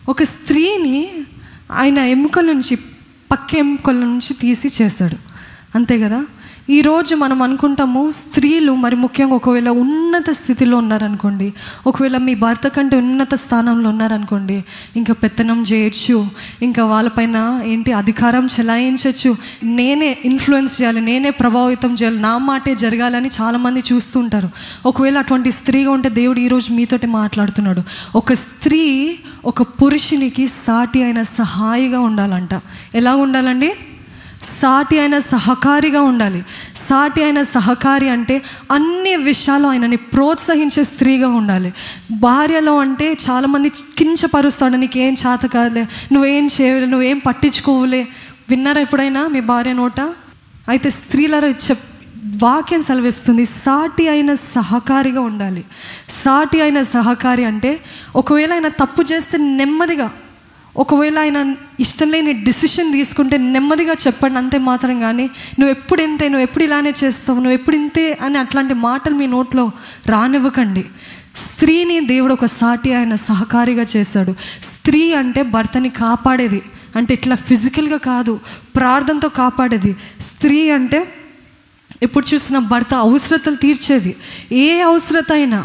ఒక స్త్రీని ఆయన ఎముకల నుంచి పక్క ఎముకల నుంచి తీసి చేశాడు అంతే కదా ఈరోజు మనం అనుకుంటాము స్త్రీలు మరి ముఖ్యంగా ఒకవేళ ఉన్నత స్థితిలో ఉన్నారనుకోండి ఒకవేళ మీ భర్త కంటే ఉన్నత స్థానంలో ఉన్నారనుకోండి ఇంకా పెత్తనం చేయొచ్చు ఇంకా వాళ్ళపైన ఏంటి అధికారం చెలాయించవచ్చు నేనే ఇన్ఫ్లుయెన్స్ చేయాలి నేనే ప్రభావితం చేయాలి నా మాటే జరగాలని చాలామంది చూస్తూ ఉంటారు ఒకవేళ అటువంటి స్త్రీగా ఉంటే దేవుడు ఈరోజు మీతోటి మాట్లాడుతున్నాడు ఒక స్త్రీ ఒక పురుషునికి సాటి అయిన సహాయిగా ఉండాలంట ఎలా ఉండాలండి సాటి అయిన సహకారిగా ఉండాలి సాటి అయిన సహకారి అంటే అన్ని విషయాలు ఆయనని ప్రోత్సహించే స్త్రీగా ఉండాలి భార్యలో అంటే చాలామంది కించపరుస్తాడు నీకు ఏం చేత కాదులే నువ్వేం చేయలే నువ్వేం పట్టించుకోవులే విన్నారా ఎప్పుడైనా మీ భార్య నోట అయితే స్త్రీల చెప్ వాక్యం సెలవిస్తుంది సాటి అయిన సహకారిగా ఉండాలి సాటి అయిన సహకారి అంటే ఒకవేళ ఆయన తప్పు చేస్తే నెమ్మదిగా ఒకవేళ ఆయన ఇష్టం లేని డిసిషన్ తీసుకుంటే నెమ్మదిగా చెప్పండి అంతే మాత్రం కానీ నువ్వు ఎప్పుడు ఇంతే నువ్వు ఎప్పుడు ఇలానే చేస్తావు నువ్వు ఎప్పుడు ఇంతే అని అట్లాంటి మాటలు మీ నోట్లో రానివ్వకండి స్త్రీని దేవుడు ఒక సాటి ఆయన సహకారిగా చేశాడు స్త్రీ అంటే భర్తని కాపాడేది అంటే ఇట్లా ఫిజికల్గా కాదు ప్రార్థనతో కాపాడేది స్త్రీ అంటే ఎప్పుడు చూసినా భర్త అవసరతలు తీర్చేది ఏ అవసరత అయినా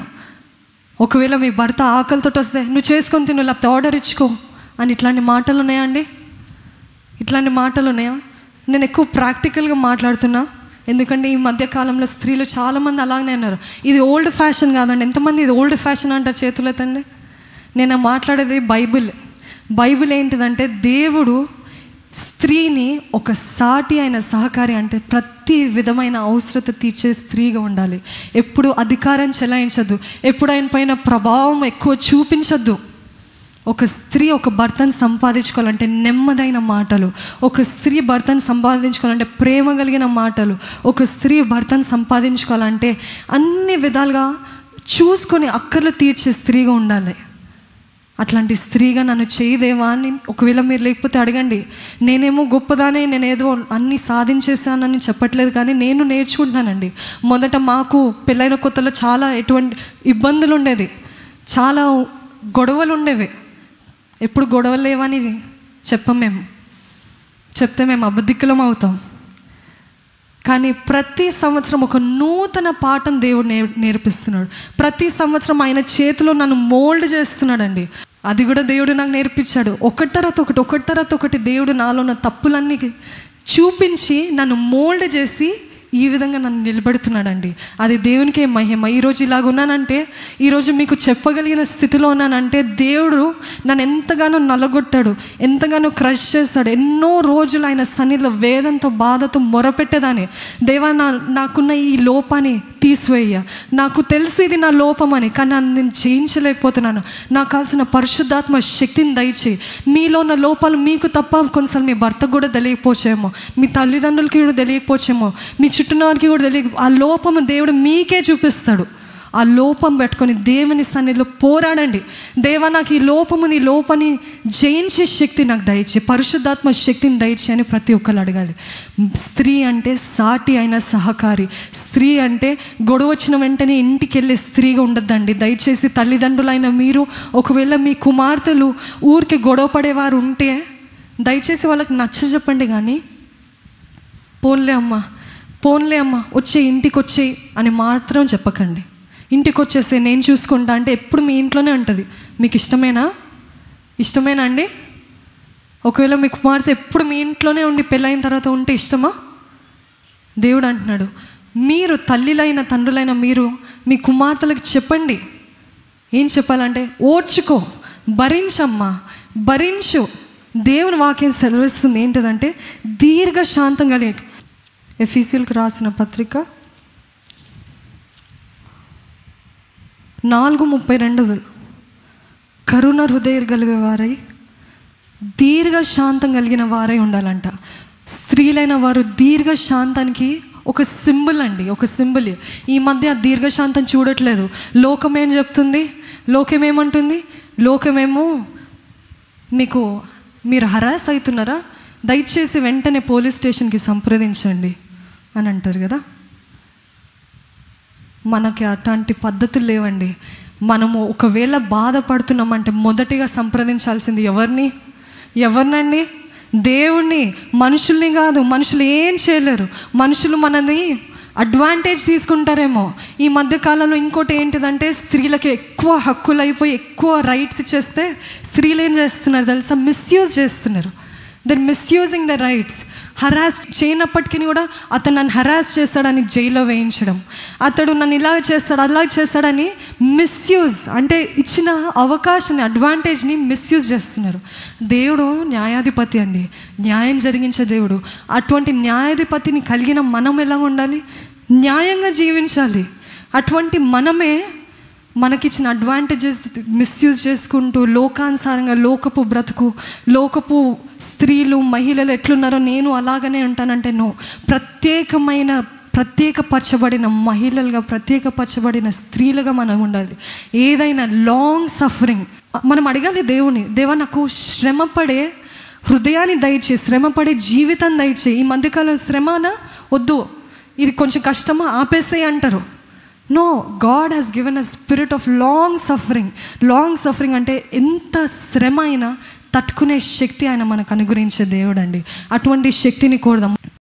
ఒకవేళ మీ భర్త ఆకలితో వస్తే నువ్వు చేసుకొని తిను లేకపోతే ఆర్డర్ ఇచ్చుకో అని ఇట్లాంటి మాటలు ఉన్నాయా అండి ఇట్లాంటి మాటలు ఉన్నాయా నేను ఎక్కువ ప్రాక్టికల్గా మాట్లాడుతున్నా ఎందుకంటే ఈ మధ్య కాలంలో స్త్రీలు చాలామంది అలాగనే ఉన్నారు ఇది ఓల్డ్ ఫ్యాషన్ కాదండి ఎంతమంది ఇది ఓల్డ్ ఫ్యాషన్ అంటారు చేతులు ఎత్తండి నేను మాట్లాడేది బైబిల్ బైబిల్ ఏంటిదంటే దేవుడు స్త్రీని ఒక సాటి అయిన సహకారి అంటే ప్రతి విధమైన అవసరత తీర్చే స్త్రీగా ఉండాలి ఎప్పుడు అధికారం చెలాయించద్దు ఎప్పుడు ఆయన పైన ప్రభావం ఎక్కువ చూపించద్దు ఒక స్త్రీ ఒక భర్తను సంపాదించుకోవాలంటే నెమ్మదైన మాటలు ఒక స్త్రీ భర్తను సంపాదించుకోవాలంటే ప్రేమ కలిగిన మాటలు ఒక స్త్రీ భర్తను సంపాదించుకోవాలంటే అన్ని విధాలుగా చూసుకొని అక్కర్లు తీర్చే స్త్రీగా ఉండాలి అట్లాంటి స్త్రీగా నన్ను చేయదేవా అని ఒకవేళ మీరు లేకపోతే అడగండి నేనేమో గొప్పదానే నేను ఏదో అన్నీ సాధించేసానని చెప్పట్లేదు కానీ నేను నేర్చుకుంటున్నానండి మొదట మాకు పెళ్ళైన కొత్తలో చాలా ఎటువంటి ఇబ్బందులు ఉండేది చాలా గొడవలు ఉండేవి ఎప్పుడు గొడవలు లేవని చెప్పం మేము చెప్తే మేము అబద్ధికులం అవుతాం కానీ ప్రతి సంవత్సరం ఒక నూతన పాఠం దేవుడు నే నేర్పిస్తున్నాడు ప్రతి సంవత్సరం ఆయన చేతిలో నన్ను మోల్డ్ చేస్తున్నాడండి అది కూడా దేవుడు నాకు నేర్పించాడు ఒకటి తర్వాత ఒకటి ఒకటి తర్వాత ఒకటి దేవుడు నాలో ఉన్న తప్పులన్నీ చూపించి నన్ను మోల్డ్ చేసి ఈ విధంగా నన్ను నిలబెడుతున్నాడండి అది దేవునికే మహిమ ఈరోజు ఇలాగ ఉన్నానంటే ఈరోజు మీకు చెప్పగలిగిన స్థితిలో ఉన్నానంటే దేవుడు నన్ను ఎంతగానో నలగొట్టాడు ఎంతగానో క్రష్ చేస్తాడు ఎన్నో రోజులు ఆయన సన్నిధిలో వేదంతో బాధతో మొరపెట్టేదాన్ని దేవా నా నాకున్న ఈ లోపాన్ని తీసివేయ నాకు తెలుసు ఇది నా లోపమని కానీ నన్ను నేను జయించలేకపోతున్నాను నాకు కావాల్సిన పరిశుద్ధాత్మ శక్తిని దయచి మీలో ఉన్న లోపాలు మీకు తప్ప కొన్నిసార్లు మీ భర్తకు కూడా తెలియకపోవచ్చేమో మీ తల్లిదండ్రులకి కూడా తెలియకపోవచ్చేమో మీ చుట్టూన్న వారికి కూడా తెలియ ఆ లోపము దేవుడు మీకే చూపిస్తాడు ఆ లోపం పెట్టుకొని దేవుని సన్నిధిలో పోరాడండి దేవా నాకు ఈ లోపము నీ లోపని జయించే శక్తి నాకు దయచి పరిశుద్ధాత్మ శక్తిని దయచి అని ప్రతి ఒక్కరు అడగాలి స్త్రీ అంటే సాటి అయిన సహకారి స్త్రీ అంటే గొడవ వచ్చిన వెంటనే ఇంటికి వెళ్ళే స్త్రీగా ఉండద్దండి దయచేసి తల్లిదండ్రులైన మీరు ఒకవేళ మీ కుమార్తెలు ఊరికి గొడవ పడేవారు ఉంటే దయచేసి వాళ్ళకి నచ్చ చెప్పండి కానీ పోన్లే అమ్మా పోన్లే అమ్మా వచ్చే ఇంటికి వచ్చే అని మాత్రం చెప్పకండి ఇంటికి వచ్చేసే నేను చూసుకుంటా అంటే ఎప్పుడు మీ ఇంట్లోనే ఉంటుంది మీకు ఇష్టమేనా ఇష్టమేనా అండి ఒకవేళ మీ కుమార్తె ఎప్పుడు మీ ఇంట్లోనే ఉండి పెళ్ళైన తర్వాత ఉంటే ఇష్టమా దేవుడు అంటున్నాడు మీరు తల్లిలైన తండ్రులైన మీరు మీ కుమార్తెలకు చెప్పండి ఏం చెప్పాలంటే ఓర్చుకో భరించమ్మా భరించు దేవుని వాక్యం సెలవిస్తుంది ఏంటిదంటే దీర్ఘ శాంతం కలిగి ఎఫీసీలకు రాసిన పత్రిక నాలుగు ముప్పై రెండు కరుణ హృదయం కలిగే వారై దీర్ఘ శాంతం కలిగిన వారై ఉండాలంట స్త్రీలైన వారు దీర్ఘ శాంతానికి ఒక సింబల్ అండి ఒక సింబల్ ఈ మధ్య ఆ దీర్ఘశాంతం చూడట్లేదు లోకం ఏం చెప్తుంది లోకం ఏమంటుంది లోకమేమో మీకు మీరు హరాస్ అవుతున్నారా దయచేసి వెంటనే పోలీస్ స్టేషన్కి సంప్రదించండి అని అంటారు కదా మనకి అట్లాంటి పద్ధతులు లేవండి మనము ఒకవేళ బాధపడుతున్నామంటే మొదటిగా సంప్రదించాల్సింది ఎవరిని ఎవరినండి దేవుణ్ణి మనుషుల్ని కాదు మనుషులు ఏం చేయలేరు మనుషులు మనది అడ్వాంటేజ్ తీసుకుంటారేమో ఈ మధ్య కాలంలో ఇంకోటి ఏంటిదంటే స్త్రీలకి ఎక్కువ హక్కులు అయిపోయి ఎక్కువ రైట్స్ ఇచ్చేస్తే స్త్రీలు ఏం చేస్తున్నారు తెలుసా మిస్యూజ్ చేస్తున్నారు then misusing the rights harass చేయనప్పటికీ కూడా అతను నన్ను హరాస్ చేస్తాడని జైల్లో వేయించడం అతడు నన్ను ఇలా చేస్తాడు అలా చేస్తాడని మిస్యూజ్ అంటే ఇచ్చిన అవకాశాన్ని అడ్వాంటేజ్ని మిస్యూజ్ చేస్తున్నారు దేవుడు న్యాయాధిపతి అండి న్యాయం జరిగించే దేవుడు అటువంటి న్యాయాధిపతిని కలిగిన మనం ఎలా ఉండాలి న్యాయంగా జీవించాలి అటువంటి మనమే మనకిచ్చిన అడ్వాంటేజెస్ మిస్యూజ్ చేసుకుంటూ లోకానుసారంగా లోకపు బ్రతుకు లోకపు స్త్రీలు మహిళలు ఎట్లున్నారో నేను అలాగనే ఉంటానంటే నో ప్రత్యేకమైన ప్రత్యేకపరచబడిన మహిళలుగా ప్రత్యేకపరచబడిన స్త్రీలుగా మనం ఉండాలి ఏదైనా లాంగ్ సఫరింగ్ మనం అడగాలి దేవుని దేవా నాకు శ్రమపడే హృదయాన్ని దయచే శ్రమపడే జీవితం దయచే ఈ మధ్యకాలం శ్రమన వద్దు ఇది కొంచెం కష్టమా ఆపేసే అంటారు no God has given a spirit of long suffering long suffering అంటే ఎంత శ్రమ అయినా తట్టుకునే శక్తి ఆయన మనకు అనుగ్రహించే దేవుడు అండి అటువంటి శక్తిని కోరదాం